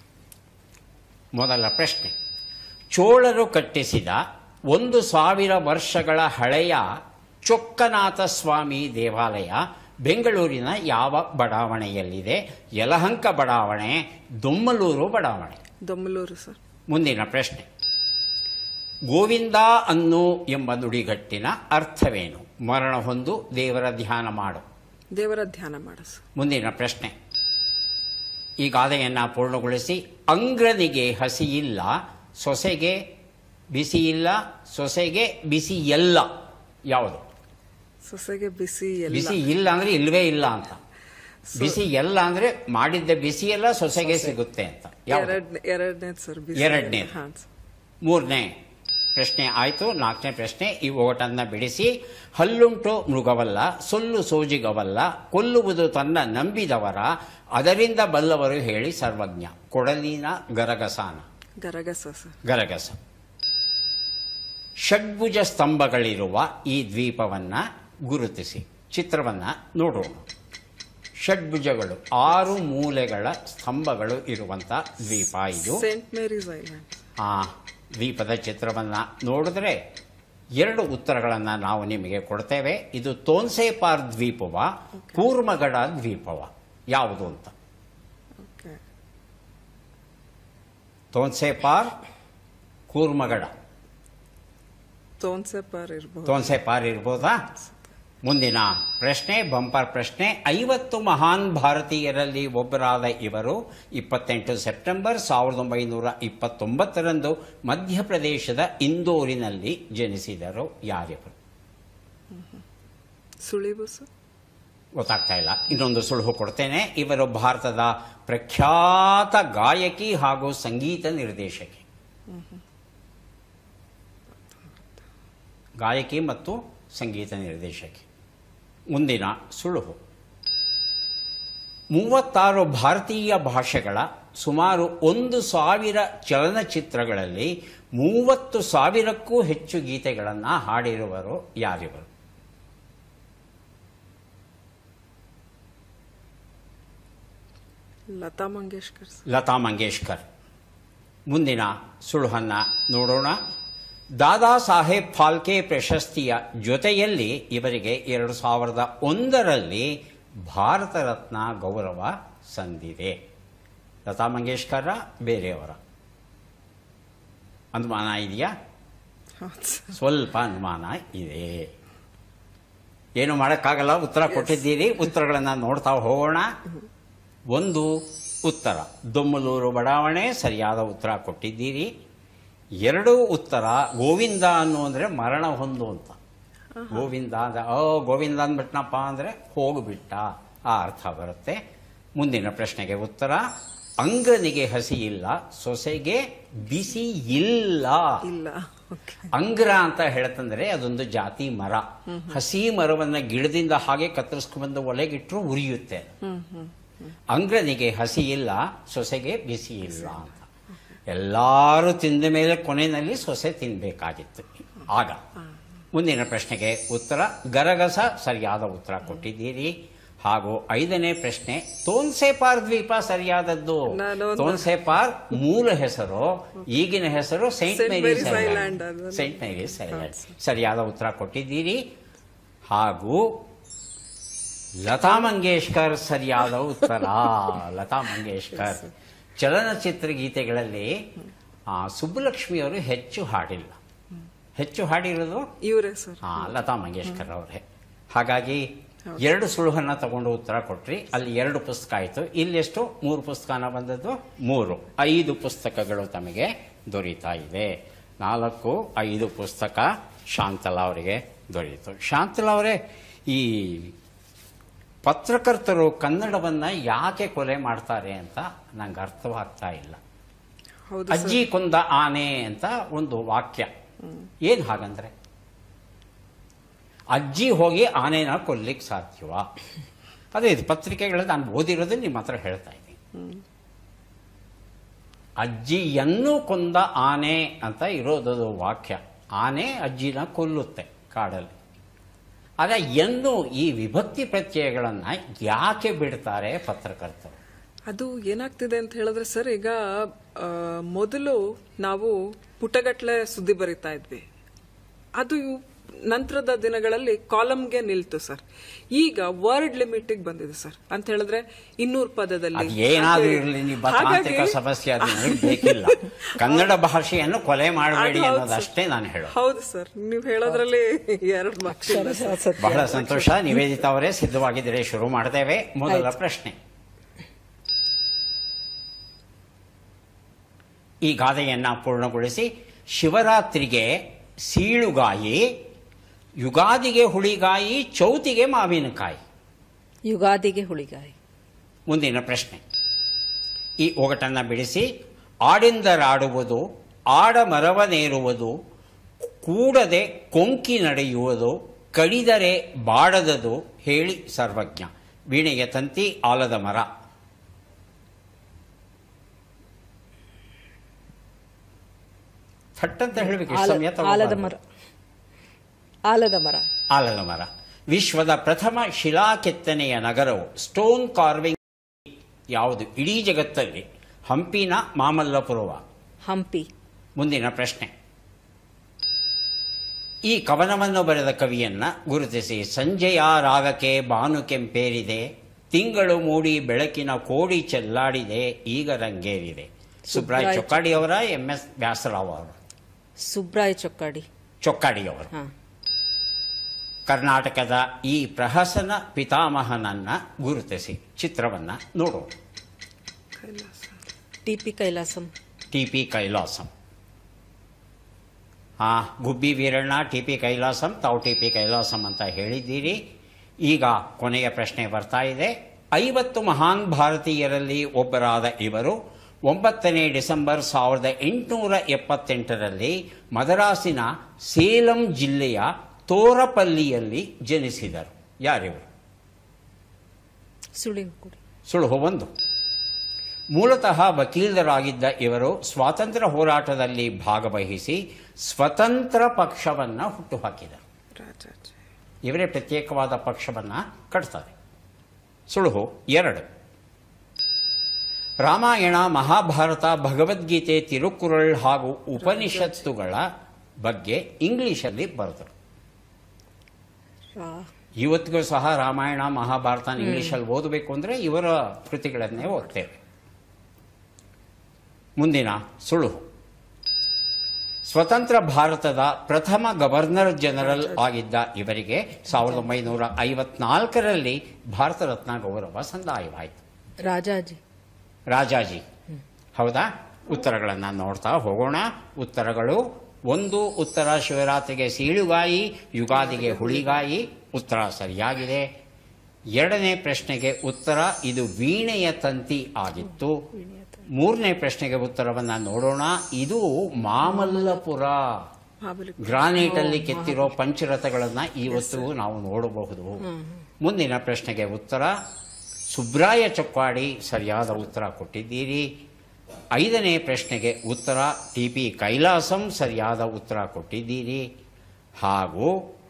ಮೊದಲ ಪ್ರಶ್ನೆ ಚೋಳರು ಕಟ್ಟಿಸಿದ ಒಂದು ಸಾವಿರ ವರ್ಷಗಳ ಹಳೆಯ ಚೊಕ್ಕನಾಥ ಸ್ವಾಮಿ ದೇವಾಲಯ ಬೆಂಗಳೂರಿನ ಯಾವ ಬಡಾವಣೆಯಲ್ಲಿದೆ ಯಲಹಂಕ ಬಡಾವಣೆ ದೊಮ್ಮಲೂರು ಬಡಾವಣೆ ದೊಮ್ಮಲೂರು ಸರ್ ಮುಂದಿನ ಪ್ರಶ್ನೆ ಗೋವಿಂದ ಅನ್ನು ಎಂಬ ನುಡಿಗಟ್ಟಿನ ಅರ್ಥವೇನು ಮರಣ ಹೊಂದು ದೇವರ ಧ್ಯಾನ ಮಾಡು ದೇವರ ಧ್ಯಾನ ಮಾಡ ಸರ್ ಮುಂದಿನ ಪ್ರಶ್ನೆ ಈ ಗಾದೆಯನ್ನ ಪೂರ್ಣಗೊಳಿಸಿ ಅಂಗ್ರನಿಗೆ ಹಸಿ ಇಲ್ಲ ಸೊಸೆಗೆ ಬಿಸಿ ಇಲ್ಲ ಸೊಸೆಗೆ ಬಿಸಿ ಎಲ್ಲ ಯಾವುದು ಸೊಸೆಗೆ ಬಿಸಿ ಎಲ್ಲ ಬಿಸಿ ಇಲ್ಲ ಅಂದ್ರೆ ಇಲ್ವೇ ಇಲ್ಲ ಅಂತ ಬಿಸಿ ಎಲ್ಲ ಅಂದ್ರೆ ಮಾಡಿದ್ದ ಬಿಸಿ ಎಲ್ಲ ಸೊಸೆಗೆ ಸಿಗುತ್ತೆ ಅಂತ ಯಾವುದು ಎರಡನೇ ಎರಡನೇದು ಸರ್ ಬಿಸಿ ಎರಡ್ನೇದು. ಹಾಂ ಸರ್ ಮೂರನೇ ಪ್ರಶ್ನೆ ಆಯಿತು ನಾಲ್ಕನೇ ಪ್ರಶ್ನೆ ಈ ಒಗಟನ್ನ ಬಿಡಿಸಿ ಹಲ್ಲುಂಟು ಮೃಗವಲ್ಲ ಸೊಲ್ಲು ಸೋಜಿಗವಲ್ಲ ಕೊಲ್ಲುವುದು ತನ್ನ ನಂಬಿದವರ ಅದರಿಂದ ಬಲ್ಲವರು ಹೇಳಿ ಸರ್ವಜ್ಞ ಕೊಡಲಿನ ಗರಗಸಾನ ಗರಗಸ ಸರ್ ಗರಗಸ ಷಡ್ಭುಜ ಸ್ತಂಭಗಳಿರುವ ಈ ದ್ವೀಪವನ್ನ ಗುರುತಿಸಿ ಚಿತ್ರವನ್ನ ನೋಡೋಣ ಷಡ್ಭುಜಗಳು ಆರು ಮೂಲೆಗಳ ಸ್ತಂಭಗಳು ಇರುವಂತ ದ್ವೀಪ ಇದು ಸೇಂಟ್ ಮೇರೀಸ್ ಐಲ್ಯಾಂಡ್ ಆ ದ್ವೀಪದ ಚಿತ್ರವನ್ನು ನೋಡಿದ್ರೆ ಎರಡು ಉತ್ತರಗಳನ್ನು ನಾವು ನಿಮಗೆ ಕೊಡ್ತೇವೆ ಇದು ತೋನ್ಸೇಪಾರ್ ದ್ವೀಪವ ಕೂರ್ಮಗಡ ದ್ವೀಪವ ಯಾವುದು ಅಂತ ಓಕೆ ತೋನ್ಸೇಪಾರ್ ಕೂರ್ಮಗಡ ತೋನ್ಸೆಪಾರ್ ಇರ್ಬೋದು ತೋನ್ಸೇಪಾರ್ ಇರ್ಬೋದಾ ಮುಂದಿನ ಪ್ರಶ್ನೆ ಬಂಪರ್ ಪ್ರಶ್ನೆ ಐವತ್ತು ಮಹಾನ್ ಭಾರತೀಯರಲ್ಲಿ ಒಬ್ಬರಾದ ಇವರು ಇಪ್ಪತ್ತೆಂಟು ಸೆಪ್ಟೆಂಬರ್ ಸಾವಿರದ ಒಂಬೈನೂರ ಇಪ್ಪತ್ತೊಂಬತ್ತರಂದು ಮಧ್ಯಪ್ರದೇಶದ ಇಂದೋರಿನಲ್ಲಿ ಜನಿಸಿದರು ಯಾರಿವರು ಸುಳಿವು ಸರ್ ಗೊತ್ತಾಗ್ತಾ ಇಲ್ಲ ಇನ್ನೊಂದು ಸುಳುಹು ಕೊಡ್ತೇನೆ ಇವರು ಭಾರತದ ಪ್ರಖ್ಯಾತ ಗಾಯಕಿ ಹಾಗೂ ಸಂಗೀತ ನಿರ್ದೇಶಕಿ ಗಾಯಕಿ ಮತ್ತು ಸಂಗೀತ ನಿರ್ದೇಶಕಿ ಮುಂದಿನ ಸುಳುಹು ಮೂವತ್ತಾರು ಭಾರತೀಯ ಭಾಷೆಗಳ ಸುಮಾರು ಒಂದು ಸಾವಿರ ಚಲನಚಿತ್ರಗಳಲ್ಲಿ ಮೂವತ್ತು ಸಾವಿರಕ್ಕೂ ಹೆಚ್ಚು ಗೀತೆಗಳನ್ನು ಹಾಡಿರುವರು ಯಾರಿವರು ಲತಾ ಮಂಗೇಶ್ಕರ್ ಸರ್ ಲತಾ ಮಂಗೇಶ್ಕರ್ ಮುಂದಿನ ಸುಳುಹನ್ನ ನೋಡೋಣ ದಾದಾ ಸಾಹೇಬ್ ಫಾಲ್ಕೆ ಪ್ರಶಸ್ತಿಯ ಜೊತೆಯಲ್ಲಿ ಇವರಿಗೆ ಎರಡು ಸಾವಿರದ ಒಂದರಲ್ಲಿ ಭಾರತ ರತ್ನ ಗೌರವ ಸಂದಿದೆ ಲತಾ ಮಂಗೇಶ್ಕರ ಬೇರೆಯವರ ಅನುಮಾನ ಇದೆಯಾ ಹೌದು ಸರ್ ಸ್ವಲ್ಪ ಅನುಮಾನ ಇದೆ ಏನು ಮಾಡೋಕ್ಕಾಗಲ್ಲ ಉತ್ತರ ಕೊಟ್ಟಿದ್ದೀರಿ ಉತ್ತರಗಳನ್ನು ನೋಡ್ತಾ ಹೋಗೋಣ ಒಂದು ಉತ್ತರ ದೊಮ್ಮಲೂರು ಬಡಾವಣೆ ಸರಿಯಾದ ಉತ್ತರ ಕೊಟ್ಟಿದ್ದೀರಿ ಎರಡು ಉತ್ತರ ಗೋವಿಂದ ಅನ್ನು ಅಂದರೆ ಮರಣ ಹೊಂದು ಅಂತ ಗೋವಿಂದ ಅಂದ ಓ ಗೋವಿಂದ ಅಂದ್ಬಿಟ್ನಪ್ಪ ಅಂದರೆ ಹೋಗ್ಬಿಟ್ಟ ಆ ಅರ್ಥ ಬರುತ್ತೆ ಮುಂದಿನ ಪ್ರಶ್ನೆಗೆ ಉತ್ತರ ಅಂಗನಿಗೆ ಹಸಿ ಇಲ್ಲ ಸೊಸೆಗೆ ಬಿಸಿ ಇಲ್ಲ ಇಲ್ಲ ಓಕೆ ಅಂಗ್ರ ಅಂತ ಹೇಳ್ತಂದ್ರೆ ಅದೊಂದು ಜಾತಿ ಮರ ಹಸಿ ಮರವನ್ನ ಗಿಡದಿಂದ ಹಾಗೆ ಕತ್ತರಿಸ್ಕೊಂಡ್ಬಂದು ಒಲೆಗಿಟ್ರು ಉರಿಯುತ್ತೆ ಅಂಗ್ರನಿಗೆ ಹಸಿ ಇಲ್ಲ ಸೊಸೆಗೆ ಬಿಸಿ ಇಲ್ಲ ಅಂತ ಎಲ್ಲಾರು ತಿಂದ ಮೇಲೆ ಕೊನೆಯಲ್ಲಿ ಸೊಸೆ ತಿನ್ಬೇಕಾಗಿತ್ತು ಆಗ ಮುಂದಿನ ಪ್ರಶ್ನೆಗೆ ಉತ್ತರ ಗರಗಸ ಸರಿಯಾದ ಉತ್ತರ ಕೊಟ್ಟಿದ್ದೀರಿ ಹಾಗೂ ಐದನೇ ಪ್ರಶ್ನೆ ತೋನ್ಸೆಪಾರ್ ದ್ವೀಪ ಸರಿಯಾದದ್ದು ನಾನು ಒಂದು- ತೋನ್ಸೆಪಾರ್ ಮೂಲ ಹೆಸರು ಈಗಿನ ಹೆಸರು Saint Saint Mary's Mary's Island island ಅದು. ಸೈಂಟ್ ಮೇರೀಸ್ ಐಲ್ಯಾಂಡ್ ಸರಿಯಾದ ಉತ್ತರ ಕೊಟ್ಟಿದ್ದೀರಿ ಹಾಗೂ ಲತಾ ಮಂಗೇಶ್ಕರ್ ಸರಿಯಾದ ಉತ್ತರ ಲತಾ ಮಂಗೇಶ್ಕರ್ ಚಲನಚಿತ್ರ ಗೀತೆಗಳಲ್ಲಿ ಆ, ಸುಬ್ಬಲಕ್ಷ್ಮಿಯವರು ಹೆಚ್ಚು ಹಾಡಿಲ್ಲ ಹೆಚ್ಚು ಹಾಡಿರೋದು ಇವರೇ ಸರ್ ಹಾ ಲತಾ ಮಂಗೇಶ್ಕರ್ ಅವರೇ ಹಾಗಾಗಿ ಎರಡು ಸುಳುಹನ್ನ ತಗೊಂಡು ಉತ್ತರ ಕೊಟ್ರಿ ಅಲ್ಲಿ ಎರಡು ಪುಸ್ತಕ ಆಯಿತು ಇಲ್ಲೆಷ್ಟು ಮೂರು ಪುಸ್ತಕನ ಬಂದದ್ದು ಮೂರು ಐದು ಪುಸ್ತಕಗಳು ತಮಗೆ ದೊರೀತಾ ಇದೆ ನಾಲ್ಕು ಐದು ಪುಸ್ತಕ ಶಾಂತಲಾ ಅವರಿಗೆ ದೊರೆಯಿತು ಶಾಂತಲಾ ಅವರೇ ಈ ಪತ್ರಕರ್ತರು ಕನ್ನಡವನ್ನ ಯಾಕೆ ಕೊಲೆ ಮಾಡ್ತಾರೆ ಅಂತ ನಂಗೆ ಅರ್ಥವಾಗ್ತಾ ಇಲ್ಲ ಹೌದು ಅಜ್ಜಿ ಕೊಂದ ಆನೆ ಅಂತ ಒಂದು ವಾಕ್ಯ ಏನ್ ಹಾಗಂದ್ರೆ ಅಜ್ಜಿ ಹೋಗಿ ಆನೆನ ಕೊಲ್ಲಿಕ್ ಸಾಧ್ಯವಾ ಅದೇ ಇದು ಪತ್ರಿಕೆಗಳಲ್ಲಿ ನಾನು ಓದಿರೋದು ನಿಮ್ಮ ಹತ್ರ ಹೇಳ್ತಾ ಇದ್ದೀನಿ ಅಜ್ಜಿಯನ್ನು ಕೊಂದ ಆನೆ ಅಂತ ಇರೋದದು ವಾಕ್ಯ ಆನೆ ಅಜ್ಜಿನ ಕೊಲ್ಲುತ್ತೆ ಕಾಡಲ್ಲಿ ಆಗ ಎಂದು ಈ ವಿಭಕ್ತಿ ಪ್ರತ್ಯಯಗಳನ್ನ ಯಾಕೆ ಬಿಡ್ತಾರೆ ಪತ್ರಕರ್ತರು ಅದು ಏನಾಗ್ತಿದೆ ಅಂತ ಹೇಳಿದ್ರೆ ಸರ್ ಈಗ ಆ, ಮೊದಲು ನಾವು ಪುಟಗಟ್ಲೆ ಸುದ್ದಿ ಬರಿತಾ ಇದ್ವಿ ಅದು ನಂತರದ ದಿನಗಳಲ್ಲಿ ಕಾಲಮ್ಗೆ ನಿಲ್ತು ಸರ್ ಈಗ ವರ್ಡ್ ಲಿಮಿಟ್ ಬಂದಿದೆ ಸರ್ ಅಂತ ಹೇಳಿದ್ರೆ ಇನ್ನೂರು ಪದದಲ್ಲಿ ಅದು ಏನಾದ್ರೂ ಅದೇ. ಇರಲಿ ನಿಮ್ಮ ಹಾಗಾಗಿ- ತಾಂತ್ರಿಕ ಸಮಸ್ಯೆ ಅದು ನನಗೆ ಬೇಕಿಲ್ಲ ಕನ್ನಡ ಭಾಷೆಯನ್ನು ಕೊಲೆ ಮಾಡಬೇಡಿ ಅದು ಹೌದು ಅನ್ನೋದಷ್ಟೇ ನಾನು ಹೇಳೋದು ಹೌದು ಸರ್ ನೀವು ಹೇಳೋದ್ರಲ್ಲಿ ಎರಡು ಮಕ್ಕಳು ಬಹಳ ಸಂತೋಷ ನಿವೇದಿತಾ ಅವರೇ ಸಿದ್ಧವಾಗಿದ್ದರೆ ಶುರು ಮಾಡ್ತೇವೆ ಮೊದಲ ಪ್ರಶ್ನೆ ಈ ಗಾದೆಯನ್ನ ಪೂರ್ಣಗೊಳಿಸಿ ಶಿವರಾತ್ರಿಗೆ ಸೀಳುಗಾಯಿ ಯುಗಾದಿಗೆ ಹುಳಿಗಾಯಿ ಚೌತಿಗೆ ಮಾವಿನಕಾಯಿ ಯುಗಾದಿಗೆ ಹುಳಿಗಾಯಿ ಮುಂದಿನ ಪ್ರಶ್ನೆ ಈ ಒಗಟನ್ನ ಬಿಡಿಸಿ ಆಡಿಂದರಾಡುವುದು ಆಡ ಮರವನೇರುವುದು ಕೂಡದೆ ಕೊಂಕಿ ನಡೆಯುವುದು ಕಡಿದರೆ ಬಾಡದದು ಹೇಳಿ ಸರ್ವಜ್ಞ ವೀಣೆಯ ತಂತಿ ಆಲದ ಮರ ಥಟ್ಟಂತ ಹೇಳಬೇಕು ಎಷ್ಟು ಸಮಯ ಆಲ- ಆಲದ ತಗೊಳ್ಬಾರ್ದು. ಮರ ಆಲದ ಮರ ಆಲದ ಮರ ವಿಶ್ವದ ಪ್ರಥಮ ಶಿಲಾ ಕೆತ್ತನೆಯ ನಗರವು ಸ್ಟೋನ್ ಕಾರ್ವಿಂಗ್ ಯಾವುದು ಇಡೀ ಜಗತ್ತಲ್ಲಿ ಹಂಪಿನ ಮಾಮಲ್ಲಪುರವ ಹಂಪಿ ಮುಂದಿನ ಪ್ರಶ್ನೆ ಈ ಕವನವನ್ನು ಬರೆದ ಕವಿಯನ್ನ ಗುರುತಿಸಿ ಸಂಜೆಯ ರಾಗಕ್ಕೆ ಬಾನು ಕೆಂಪೇರಿದೆ ತಿಂಗಳು ಮೂಡಿ ಬೆಳಕಿನ ಕೋಡಿ ಚೆಲ್ಲಾಡಿದೆ ಈಗ ರಂಗೇರಿದೆ ಸುಬ್ರಾಯ್ ಸುಬ್ರಾಯ್ ಚೊಕ್ಕಾಡಿ ಅವರ ಎಂ ಎಸ್ ವ್ಯಾಸರಾವ್ ಅವರು ಸುಬ್ರಾಯ್ ಚೊಕ್ಕಾಡಿ ಚೊಕ್ಕಾಡಿ ಅವರು ಹಾ ಕರ್ನಾಟಕದ ಈ ಪ್ರಹಸನ ಪಿತಾಮಹನನ್ನ ಗುರುತಿಸಿ ಚಿತ್ರವನ್ನ ನೋಡೋಣ Kailasa T P Kailasam T P Kailasam ಆ ಗುಬ್ಬಿ ವೀರಣ್ಣ ಟಿ ಪಿ ಕೈಲಾಸಂ ತಾವು ಟಿ ಪಿ ಕೈಲಾಸಂ ಅಂತ ಹೇಳಿದ್ದೀರಿ ಈಗ ಕೊನೆಯ ಪ್ರಶ್ನೆ ಬರ್ತಾ ಇದೆ ಐವತ್ತು ಮಹಾನ್ ಭಾರತೀಯರಲ್ಲಿ ಒಬ್ಬರಾದ ಇವರು ಒಂಬತ್ತನೇ ಡಿಸೆಂಬರ್ ಸಾವಿರದ ಎಂಟುನೂರ ಎಪ್ಪತ್ತೆಂಟರಲ್ಲಿ ಮದರಾಸಿನ ಸೇಲಂ ಜಿಲ್ಲೆಯ ತೋರಪಲ್ಲಿಯಲ್ಲಿ ಜನಿಸಿದರು ಯಾರಿವರು ಸುಳಿಂಕುಡಿ ಸುಳುಹು ಒಂದು ಮೂಲತಃ ವಕೀಲರಾಗಿದ್ದ ಇವರು ಸ್ವಾತಂತ್ರ್ಯ ಹೋರಾಟದಲ್ಲಿ ಭಾಗವಹಿಸಿ ಸ್ವತಂತ್ರ ಪಕ್ಷವನ್ನು ಹುಟ್ಟುಹಾಕಿದರು ರಾಜಾಜಿ ಇವರೇ ಪ್ರತ್ಯೇಕವಾದ ಪಕ್ಷವನ್ನು ಕಟ್ತಾರೆ ಸುಳುಹು ಎರಡು ರಾಮಾಯಣ ಮಹಾಭಾರತ ಭಗವದ್ಗೀತೆ ತಿರುಕುರಳ್ ಹಾಗೂ ಉಪನಿಷತ್ತುಗಳ ಬಗ್ಗೆ ಇಂಗ್ಲಿಷಲ್ಲಿ ಬರೆದರು ರಾ ಇವತ್ತಿಗೂ ಸಹ ರಾಮಾಯಣ ಮಹಾಭಾರತ ಇಂಗ್ಲಿಷಲ್ಲಿ ಓದಬೇಕು ಅಂದರೆ ಇವರ ಕೃತಿಗಳನ್ನೇ ಓದ್ತೇವೆ ಮುಂದಿನ ಸುಳುಹು ಸ್ವತಂತ್ರ ಭಾರತದ ಪ್ರಥಮ ಗವರ್ನರ್ ಜನರಲ್ ಆಗಿದ್ದ ಇವರಿಗೆ ಸಾವಿರದ ಒಂಬೈನೂರ ಐವತ್ನಾಲ್ಕರಲ್ಲಿ ಭಾರತ ರತ್ನ ಗೌರವ ಸಂದಾಯವಾಯಿತು ರಾಜಾಜಿ ರಾಜಾಜಿ ಹೌದಾ ಉತ್ತರಗಳನ್ನು ನೋಡ್ತಾ ಹೋಗೋಣ ಉತ್ತರಗಳು ಒಂದು ಉತ್ತರ ಶಿವರಾತ್ರಿಗೆ ಸೀಳುಗಾಯಿ ಯುಗಾದಿಗೆ ಹುಳಿಗಾಯಿ ಉತ್ತರ ಸರಿಯಾಗಿದೆ ಎರಡನೇ ಪ್ರಶ್ನೆಗೆ ಉತ್ತರ ಇದು ವೀಣೆಯ ತಂತಿ ಆಗಿತ್ತು ಮೂರನೇ ಪ್ರಶ್ನೆಗೆ ಉತ್ತರವನ್ನ ನೋಡೋಣ ಇದು ಮಾಮಲ್ಲಪುರ ಮಹಾಬಲಿ ಗ್ರಾನೈಟ್ ಅಲ್ಲಿ ಕೆತ್ತಿರೋ ಪಂಚರಥಗಳನ್ನ ಇವತ್ತು ನಾವು ನೋಡಬಹುದು ಮುಂದಿನ ಪ್ರಶ್ನೆಗೆ ಉತ್ತರ ಸುಬ್ರಾಯ ಚೊಕ್ವಾಡಿ ಸರಿಯಾದ ಉತ್ತರ ಕೊಟ್ಟಿದ್ದೀರಿ ಐದನೇ ಪ್ರಶ್ನೆಗೆ ಉತ್ತರ ಟಿ ಪಿ ಕೈಲಾಸಂ ಸರಿಯಾದ ಉತ್ತರ ಕೊಟ್ಟಿದ್ದೀರಿ ಹಾಗೂ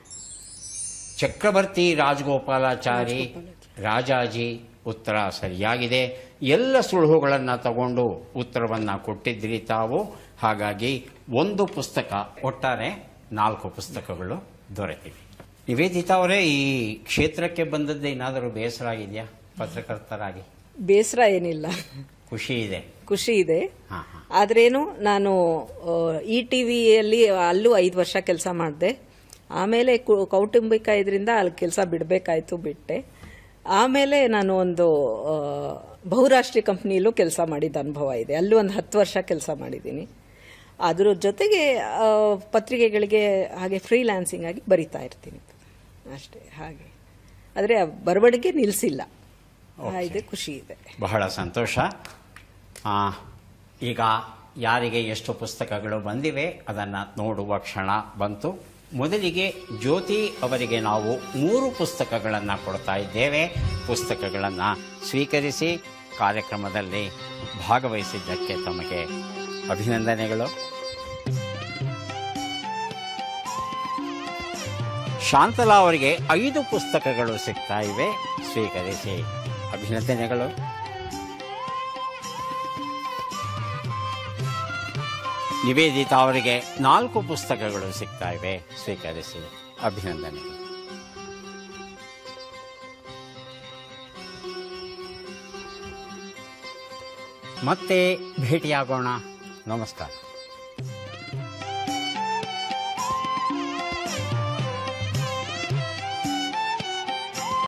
ಚಕ್ರವರ್ತಿ ರಾಜಗೋಪಾಲಾಚಾರಿ ರಾಜಾಜಿ ಉತ್ತರ ಸರಿಯಾಗಿದೆ ಎಲ್ಲ ಸುಳುಹುಗಳನ್ನು ತಗೊಂಡು ಉತ್ತರವನ್ನು ಕೊಟ್ಟಿದ್ರಿ ತಾವು ಹಾಗಾಗಿ ಒಂದು ಪುಸ್ತಕ ಒಟ್ಟಾರೆ ನಾಲ್ಕು ಪುಸ್ತಕಗಳು ದೊರೆತಿವೆ ನಿವೇದಿತಾ ಅವರೇ ಈ ಕ್ಷೇತ್ರಕ್ಕೆ ಬಂದದ್ದು ಏನಾದರೂ ಬೇಸರ ಆಗಿದೆಯಾ ಪತ್ರಕರ್ತರಾಗಿ ಬೇಸರ ಏನಿಲ್ಲ ಖುಷಿ ಇದೆ ಖುಷಿ ಇದೆ ಹಾ ಹಾ ಆದ್ರೇನು ನಾನು ಇ ಟಿ ವಿಯಲ್ಲಿ ಅಲ್ಲೂ ಐದು ವರ್ಷ ಕೆಲಸ ಮಾಡಿದೆ ಆಮೇಲೆ ಕು- ಕೌಟುಂಬಿಕ ಇದರಿಂದ ಅಲ್ಲಿ ಕೆಲಸ ಬಿಡಬೇಕಾಯ್ತು ಬಿಟ್ಟೆ ಆಮೇಲೆ ನಾನು ಒಂದು ಆ, ಬಹುರಾಷ್ಟ್ರೀಯ ಕಂಪ್ನಿಯಲ್ಲೂ ಕೆಲಸ ಮಾಡಿದ ಅನುಭವ ಇದೆ ಅಲ್ಲೂ ಒಂದು ಹತ್ತು ವರ್ಷ ಕೆಲಸ ಮಾಡಿದ್ದೀನಿ ಅದ್ರ ಜೊತೆಗೆ ಆ, ಪತ್ರಿಕೆಗಳಿಗೆ ಹಾಗೆ ಫ್ರೀಲ್ಯಾನ್ಸಿಂಗ್ ಆಗಿ ಬರಿತಾ ಇರ್ತೀನಿ ಅಷ್ಟೇ ಹಾಗೆ ಆದರೆ ಬರವಣಿಗೆ ನಿಲ್ಲಿಸಿಲ್ಲ ಇದೆ ಖುಷಿ ಇದೆ ಬಹಳ ಸಂತೋಷ ಆ, ಈಗ ಯಾರಿಗೆ ಎಷ್ಟು ಪುಸ್ತಕಗಳು ಬಂದಿವೆ ಅದನ್ನು ನೋಡುವ ಕ್ಷಣ ಬಂತು ಮೊದಲಿಗೆ ಜ್ಯೋತಿ ಅವರಿಗೆ ನಾವು ಮೂರು ಪುಸ್ತಕಗಳನ್ನು ಕೊಡ್ತಾ ಇದ್ದೇವೆ ಪುಸ್ತಕಗಳನ್ನು ಸ್ವೀಕರಿಸಿ ಕಾರ್ಯಕ್ರಮದಲ್ಲಿ ಭಾಗವಹಿಸಿದ್ದಕ್ಕೆ ತಮಗೆ ಅಭಿನಂದನೆಗಳು ಶಾಂತಲಾ ಅವರಿಗೆ ಐದು ಪುಸ್ತಕಗಳು ಸಿಗ್ತಾ ಇವೆ ಸ್ವೀಕರಿಸಿ ಅಭಿನಂದನೆಗಳು ನಿವೇದಿತಾ ಅವರಿಗೆ ನಾಲ್ಕು ಪುಸ್ತಕಗಳು ಸಿಗ್ತಾ ಇವೆ ಸ್ವೀಕರಿಸಿ ಅಭಿನಂದನೆಗಳು ಮತ್ತೆ ಭೇಟಿಯಾಗೋಣ ನಮಸ್ಕಾರ